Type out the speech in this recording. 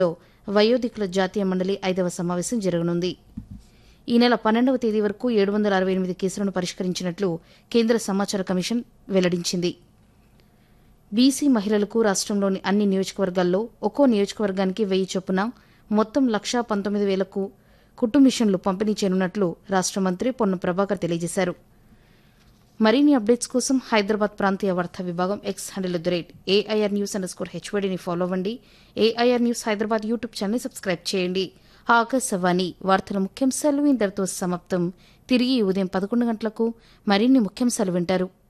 లో వయోధికుల జాతీయ మండలి ఐదవ సమావేశం జరగనుంది ఈ నెల పన్నెండవ తేదీ వరకు ఏడు వందల అరవై ఎనిమిది కేసులను పరిష్కరించినట్లు కేంద్ర సమాచార కమిషన్ వెల్లడించింది బీసీ మహిళలకు రాష్ట్రంలోని అన్ని నియోజకవర్గాల్లో ఒక్కో నియోజకవర్గానికి వెయ్యి చొప్పున మొత్తం లక్షా పంతొమ్మిది వేలకు కుటుంబిషన్లు పంపిణీ చేయనున్నట్లు రాష్ట్ర మంత్రి పొన్ను ప్రభాకర్ తెలియజేశారు మరిన్ని అప్డేట్స్ కోసం హైదరాబాద్ ప్రాంతీయ వార్తా విభాగం X handle the rate AIR news underscore స్కోర్ హెచ్వడిని ఫాలో అవ్వండి AIR news Hyderabad YouTube channel subscribe చేయండి ఆకాశవాణి వార్తల ముఖ్యాంశాలు ఇంతటితో సమాప్తం తిరిగి ఉదయం పదకొండు గంటలకు మరిన్ని ముఖ్యాంశాలు వింటారు